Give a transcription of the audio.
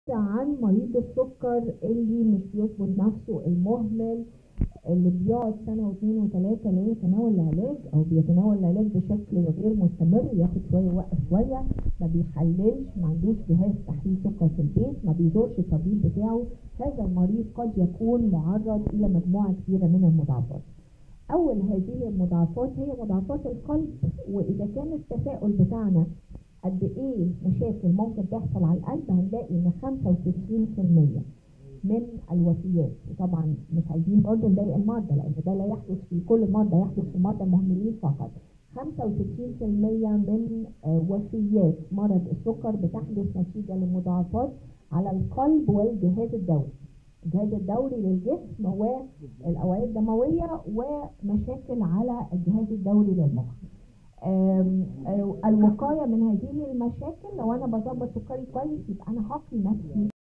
عن مريض السكر اللي مش بيظبط نفسه المهمل اللي بيقعد سنة واثنين وثلاثة لا يتناول العلاج أو بيتناول العلاج بشكل غير مستمر ياخد شوية وقت شوية ما بيحللش ما عندوش جهاز تحليل سكر في البيت ما بيزورش الطبيب بتاعه هذا المريض قد يكون معرض إلى مجموعة كبيرة من المضاعفات أول هذه المضاعفات هي مضاعفات القلب وإذا كان التساؤل بتاعنا قد ايه مشاكل ممكن تحصل على القلب هنلاقي ان 65% من الوفيات وطبعا مش عايزين برضه نضايق المرضى لان ده لا يحدث في كل المرضى يحدث في المرضى المهملين فقط 65% من وفيات مرض السكر بتحدث نتيجة لمضاعفات على القلب والجهاز الدوري الجهاز الدوري للجسم والأوعية الدموية ومشاكل على الجهاز الدوري للمخ الوقايه من هذه المشاكل لو انا بظبط سكري كويس يبقى انا هقي نفسي